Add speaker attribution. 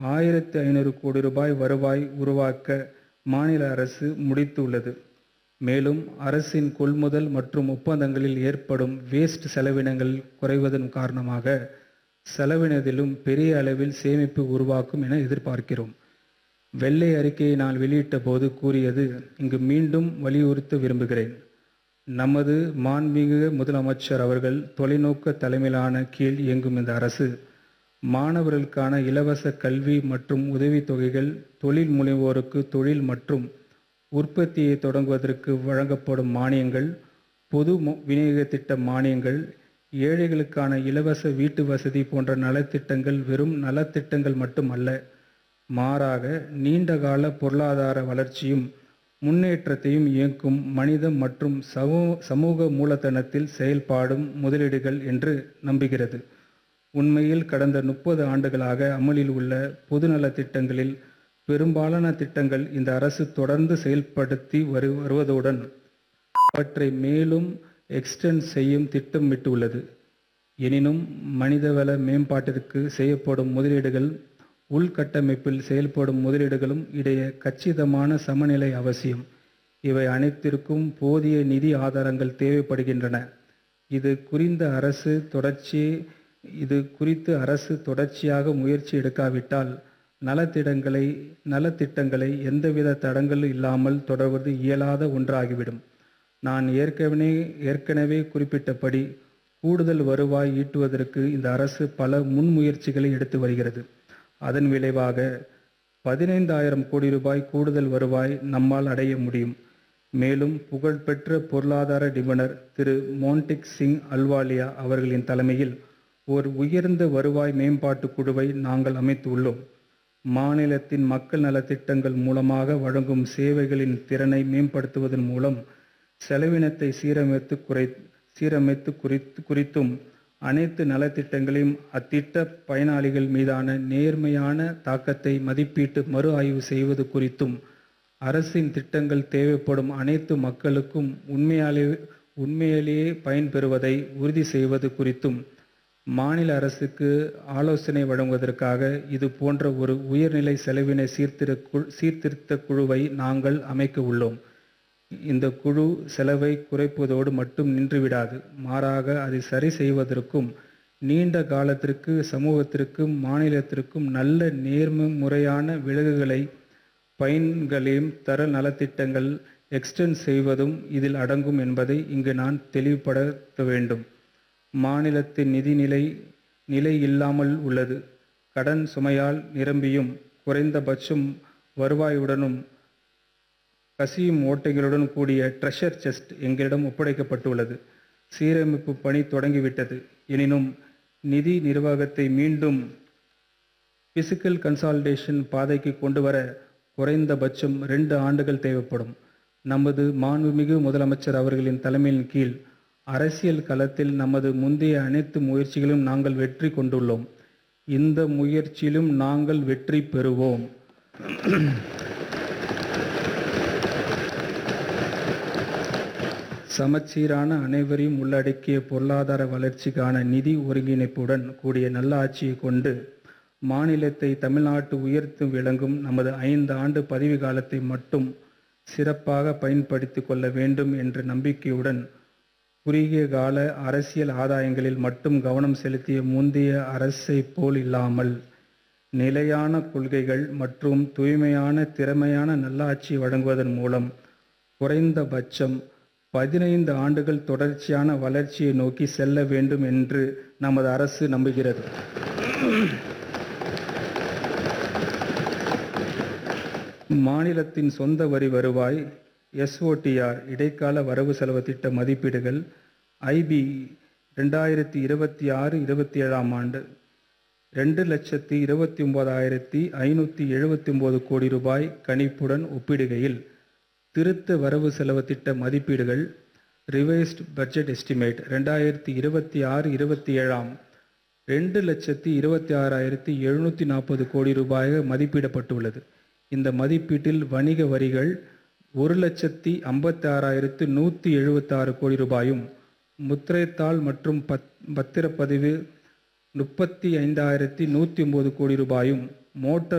Speaker 1: ஆயிரத்தி ஐநூறு கோடி ரூபாய் வருவாய் உருவாக்க மாநில அரசு முடித்துள்ளது மேலும் அரசின் கொள்முதல் மற்றும் ஒப்பந்தங்களில் ஏற்படும் வேஸ்ட் செலவினங்கள் குறைவதன் காரணமாக செலவினதிலும் பெரிய அளவில் சேமிப்பு உருவாக்கும் என எதிர்பார்க்கிறோம் வெள்ளை அறிக்கையை நான் வெளியிட்ட போது கூறியது இங்கு மீண்டும் வலியுறுத்த விரும்புகிறேன் நமது மாண்புமிகு முதலமைச்சர் அவர்கள் தொலைநோக்க தலைமையிலான கீழ் இயங்கும் இந்த அரசு மாணவர்களுக்கான இலவச கல்வி மற்றும் உதவித்தொகைகள் தொழில் முனைவோருக்கு தொழில் மற்றும் உற்பத்தியை தொடங்குவதற்கு வழங்கப்படும் மானியங்கள் பொது மு- விநியோக திட்ட மானியங்கள் ஏழைகளுக்கான இலவச வீட்டு வசதி போன்ற நலத்திட்டங்கள் வெறும் நலத்திட்டங்கள் மட்டுமல்ல மாறாக நீண்டகால பொருளாதார வளர்ச்சியும் முன்னேற்றத்தையும் இயக்கும் மனித மற்றும் சமூ- சமூக மூலதனத்தில் செயல்பாடும் முதலீடுகள் என்று நம்புகிறது உண்மையில் கடந்த முப்பது ஆண்டுகளாக அமலில் உள்ள பொதுநல திட்டங்களில் பெரும்பாலான திட்டங்கள் இந்த அரசு தொடர்ந்து செயல்படுத்தி வரு வருவதுடன் அவற்றை மேலும் எக்ஸ்டெண்ட் செய்யும் திட்டமிட்டுள்ளது எனினும் மனிதவள மேம்பாட்டிற்கு செய்யப்படும் முதலீடுகள் உள்கட்டமைப்பில் செயல்படும் முதலீடுகளும் இடையே கச்சிதமான சமநிலை அவசியம் இவை அனைத்திற்கும் போதிய நிதி ஆதாரங்கள் தேவைப்படுகின்றன இது குறிந்த அரசு தொடர்ச்சி இது குறித்து அரசு தொடர்ச்சியாக முயற்சி எடுக்காவிட்டால் நலத்திட்டங்களை நலத்திட்டங்களை எந்தவித தடங்களும் இல்லாமல் தொடர்வது இயலாத ஒன்றாகிவிடும் நான் ஏற்கனவே ஏற்கனவே குறிப்பிட்டபடி கூடுதல் வருவாய் ஈட்டுவதற்கு இந்த அரசு பல முன்முயற்சிகளை எடுத்து வருகிறது அதன் விளைவாக பதினைந்தாயிரம் கோடி ரூபாய் கூடுதல் வருவாய் நம்மால் அடைய முடியும் மேலும் புகழ்பெற்ற பொருளாதார நிபுணர் திரு மோன்டிக் சிங் அல்வாலியா அவர்களின் தலைமையில் ஒரு உயர்ந்த வருவாய் மேம்பாட்டு குழுவை நாங்கள் அமைத்துள்ளோம் மாநிலத்தின் மக்கள் நலத்திட்டங்கள் மூலமாக வழங்கும் சேவைகளின் திறனை மேம்படுத்துவதன் மூலம் செலவினத்தை சீரமைத்து குறை சீரமைத்து குறித்து குறித்தும் அனைத்து நலத்திட்டங்களையும் அத்திட்ட பயனாளிகள் மீதான நேர்மையான தாக்கத்தை மதிப்பீட்டு மறு ஆய்வு செய்வது குறித்தும் அரசின் திட்டங்கள் தேவைப்படும் அனைத்து மக்களுக்கும் உண்மையாலே உண்மையிலேயே பயன்பெறுவதை உறுதி செய்வது குறித்தும் மாநில அரசுக்கு ஆலோசனை வழங்குவதற்காக இது போன்ற ஒரு உயர்நிலை செலவின சீர்திரு கு- சீர்திருத்த குழுவை நாங்கள் அமைக்க உள்ளோம் இந்த குழு செலவை குறைப்பதோடு மட்டும் நின்றுவிடாது மாறாக அதை சரி செய்வதற்கும் நீண்ட காலத்திற்கு சமூகத்திற்கும் மாநிலத்திற்கும் நல்ல நேர்ம முறையான விலகுகளை பயன்களையும் தர நலத்திட்டங்கள் எக்ஸ்டெண்ட் செய்வதும் இதில் அடங்கும் என்பதை இங்கு நான் தெளிவுபடுத்த வேண்டும் மாநிலத்தின் நிதிநிலை நிலை இல்லாமல் உள்ளது கடன் சுமையால் நிரம்பியும் குறைந்தபட்சம் வருவாயுடனும் கசியும் ஓட்டைகளுடன் கூடிய ட்ரெஷர் செஸ்ட் எங்களிடம் ஒப்படைக்கப்பட்டுள்ளது சீரமைப்பு பணி தொடங்கிவிட்டது எனினும் நிதி நிர்வாகத்தை மீண்டும் பிசிக்கல் கன்சால்டேஷன் பாதைக்கு கொண்டு வர குறைந்தபட்சம் ரெண்டு ஆண்டுகள் தேவைப்படும் நமது மாண்புமிகு முதலமைச்சர் அவர்களின் தலைமையின் கீழ் அரசியல் களத்தில் நமது முந்தைய அனைத்து முயற்சிகளும் நாங்கள் வெற்றி கொண்டுள்ளோம் இந்த முயற்சியிலும் நாங்கள் வெற்றி பெறுவோம் சமச்சீரான அனைவரையும் உள்ளடக்கிய பொருளாதார வளர்ச்சிக்கான நிதி ஒருங்கிணைப்புடன் கூடிய நல்லாட்சியை கொண்டு மாநிலத்தை தமிழ்நாட்டு உயர்த்து விளங்கும் நமது ஐந்து ஆண்டு பதவி காலத்தை மட்டும் சிறப்பாக பயன்படுத்திக் கொள்ள வேண்டும் என்ற நம்பிக்கையுடன் குறுகிய கால அரசியல் ஆதாயங்களில் மட்டும் கவனம் செலுத்திய முந்தைய அரசை போல் இல்லாமல் நிலையான கொள்கைகள் மற்றும் தூய்மையான திறமையான நல்லாட்சி வழங்குவதன் மூலம் குறைந்தபட்சம் பதினைந்து ஆண்டுகள் தொடர்ச்சியான வளர்ச்சியை நோக்கி செல்ல வேண்டும் என்று நமது அரசு நம்புகிறது மாநிலத்தின் சொந்த வரி வருவாய் எஸ்ஓடிஆர் இடைக்கால வரவு செலவு திட்ட மதிப்பீடுகள் ஐபி ரெண்டாயிரத்தி இருபத்தி ஆறு இருபத்தி ஏழாம் ஆண்டு ரெண்டு லட்சத்தி இருபத்தி ஒன்பதாயிரத்தி ஐநூற்றி எழுபத்தி ஒன்பது கோடி ரூபாய் கணிப்புடன் ஒப்பிடுகையில் திருத்த வரவு செலவு திட்ட மதிப்பீடுகள் ரிவைஸ்ட் பட்ஜெட் எஸ்டிமேட் ரெண்டாயிரத்தி இருபத்தி ஆறு இருபத்தி ஏழாம் ரெண்டு லட்சத்தி இருபத்தி ஆறாயிரத்தி எழுநூற்றி நாற்பது கோடி ரூபாயாக மதிப்பிடப்பட்டுள்ளது இந்த மதிப்பீட்டில் வணிக வரிகள் ஒரு லட்சத்தி ஐம்பத்தி ஆறாயிரத்து நூற்றி எழுபத்தாறு கோடி ரூபாயும் முத்திரைத்தாள் மற்றும் பத் பத்திரப்பதிவு முப்பத்தி ஐந்தாயிரத்தி நூற்றி ஒம்பது கோடி ரூபாயும் மோட்டார்